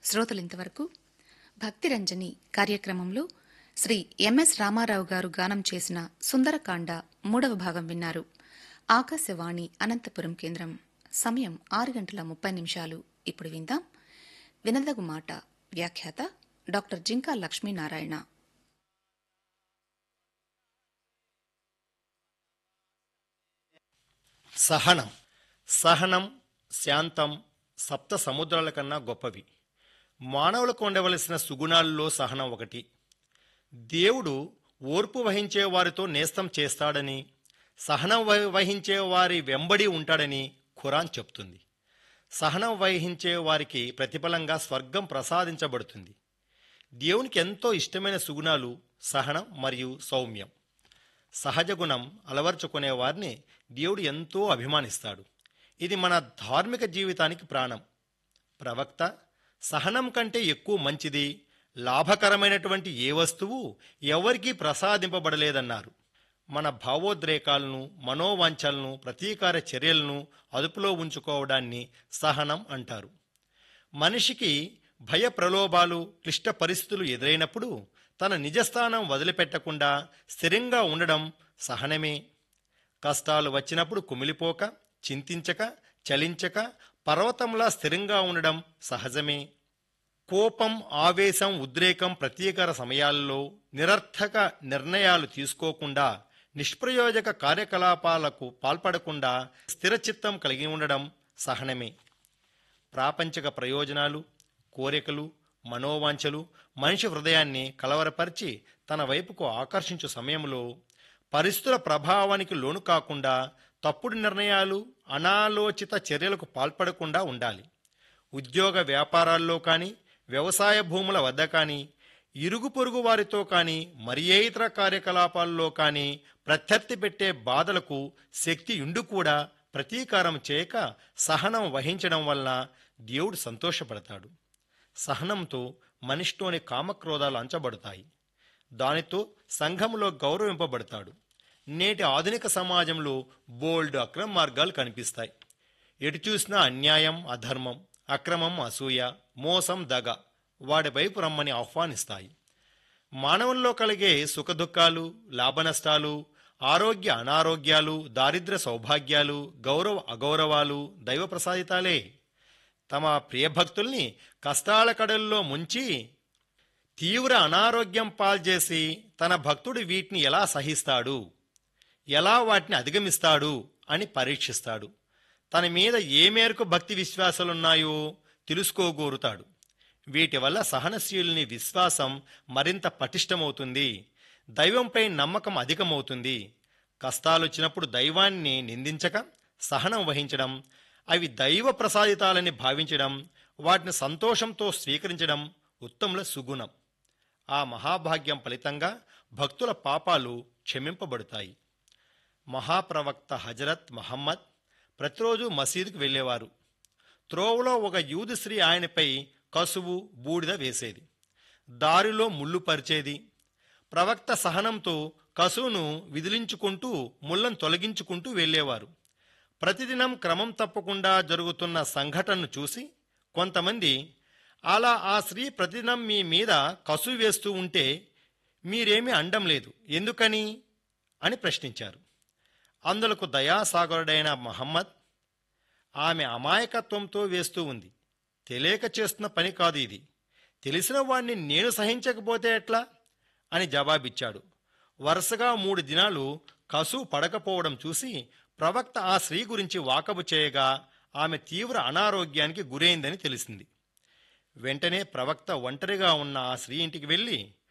శ్రోతలింతవరకు భక్తిరంజని కార్యక్రమంలో శ్రీ ఎంఎస్ రామారావు గారు గానం చేసిన సుందరకాండ మూడవ భాగం విన్నారు ఆకాశవాణి అనంతపురం కేంద్రం సమయం ఆరు గంటల ముప్పై నిమిషాలు ఇప్పుడు విందాం వినదగు మాట వ్యాఖ్యాత డాక్టర్ జింకా లక్ష్మీనారాయణ సహనం సహనం శాంతం సప్త సముద్రాల కన్నా గొప్పవి మానవులకు ఉండవలసిన సుగుణాల్లో సహనం ఒకటి దేవుడు ఓర్పు వహించే వారితో నేస్తం చేస్తాడని సహనం వహి- వహించే వారి వెంబడి ఉంటాడని ఖురాన్ చెప్తుంది సహనం వహించే వారికి ప్రతిఫలంగా స్వర్గం ప్రసాదించబడుతుంది దేవునికి ఎంతో ఇష్టమైన సుగుణాలు సహనం మరియు సౌమ్యం సహజ గుణం అలవర్చుకునే వారిని దేవుడు ఎంతో అభిమానిస్తాడు ఇది మన ధార్మిక జీవితానికి ప్రాణం ప్రవక్త సహనం కంటే ఎక్కువ మంచిది లాభకరమైనటువంటి ఏ వస్తువు ఎవరికీ ప్రసాదింపబడలేదన్నారు మన భావోద్రేకాలను మనోవాంఛలను ప్రతీకార చర్యలను అదుపులో ఉంచుకోవడాన్ని సహనం అంటారు మనిషికి భయ ప్రలోభాలు క్లిష్ట పరిస్థితులు ఎదురైనప్పుడు తన నిజస్థానం వదిలిపెట్టకుండా స్థిరంగా ఉండడం సహనమే కష్టాలు వచ్చినప్పుడు కుమిలిపోక చింతించక చలించక పర్వతంలా స్థిరంగా ఉండడం సహజమే కోపం ఆవేశం ఉద్రేకం ప్రతీకార సమయాల్లో నిరర్థక నిర్ణయాలు తీసుకోకుండా నిష్ప్రయోజక కార్యకలాపాలకు పాల్పడకుండా స్థిరచిత్తం కలిగి ఉండడం సహనమే ప్రాపంచిక ప్రయోజనాలు కోరికలు మనోవాంఛలు మనిషి హృదయాన్ని కలవరపరిచి తన వైపుకు ఆకర్షించు సమయంలో పరిస్థితుల ప్రభావానికి లోను కాకుండా తప్పుడు నిర్ణయాలు అనాలోచిత చర్యలకు పాల్పడకుండా ఉండాలి ఉద్యోగ వ్యాపారాల్లో కానీ వ్యవసాయ భూముల వద్ద కానీ ఇరుగు పొరుగు వారితో కానీ మరి ఏ ఇతర కార్యకలాపాల్లో కానీ ప్రత్యర్థి పెట్టే బాధలకు శక్తి ఉండి కూడా ప్రతీకారం చేయక సహనం వహించడం వలన దేవుడు సంతోషపడతాడు సహనంతో మనిషిలోని కామక్రోధాలు అంచబడతాయి దానితో సంఘంలో గౌరవింపబడతాడు నేటి ఆధునిక సమాజంలో బోల్డ్ అక్రమ మార్గాలు కనిపిస్తాయి ఎటు చూసినా అన్యాయం అధర్మం అక్రమం అసూయ మోసం దగ వాడి వైపు రమ్మని ఆహ్వానిస్తాయి మానవుల్లో కలిగే సుఖదుఖాలు లాభనష్టాలు ఆరోగ్య అనారోగ్యాలు దారిద్ర్య సౌభాగ్యాలు గౌరవ అగౌరవాలు దైవ ప్రసాదితాలే తమ ప్రియభక్తుల్ని కష్టాల కడల్లో ముంచి తీవ్ర అనారోగ్యం పాల్చేసి తన భక్తుడు వీటిని ఎలా సహిస్తాడు ఎలా వాటిని అధిగమిస్తాడు అని పరీక్షిస్తాడు తన మీద ఏ మేరకు భక్తి విశ్వాసాలున్నాయో తెలుసుకోగోరుతాడు వీటి వల్ల సహనశీలుని విశ్వాసం మరింత పటిష్టమవుతుంది దైవంపై నమ్మకం అధికమవుతుంది కష్టాలొచ్చినప్పుడు దైవాన్ని నిందించక సహనం వహించడం అవి దైవ ప్రసాదితాలని భావించడం వాటిని సంతోషంతో స్వీకరించడం ఉత్తముల సుగుణం ఆ మహాభాగ్యం ఫలితంగా భక్తుల పాపాలు క్షమింపబడతాయి మహాప్రవక్త హజరత్ మహమ్మద్ ప్రతిరోజు మసీదుకు వెళ్ళేవారు త్రోవలో ఒక యూదు స్త్రీ ఆయనపై కసువు బూడిద వేసేది దారిలో ముళ్ళు పరిచేది ప్రవక్త సహనంతో కసువును విదిలించుకుంటూ ముళ్ళను తొలగించుకుంటూ వెళ్ళేవారు ప్రతిదినం క్రమం తప్పకుండా జరుగుతున్న సంఘటనను చూసి కొంతమంది అలా ఆ స్త్రీ ప్రతిదినం మీ మీద కసువు వేస్తూ ఉంటే మీరేమీ అండం లేదు ఎందుకని అని ప్రశ్నించారు అందులకు దయాసాగరుడైన మహమ్మద్ ఆమె అమాయకత్వంతో వేస్తూ ఉంది తెలియక చేస్తున్న పని కాదు ఇది తెలిసిన వాణ్ణి నేను సహించకపోతే ఎట్లా అని జవాబిచ్చాడు వరుసగా మూడు దినాలు కసువు పడకపోవడం చూసి ప్రవక్త ఆ స్త్రీ గురించి వాకబు చేయగా ఆమె తీవ్ర అనారోగ్యానికి గురైందని తెలిసింది వెంటనే ప్రవక్త ఒంటరిగా ఉన్న ఆ స్త్రీ ఇంటికి వెళ్ళి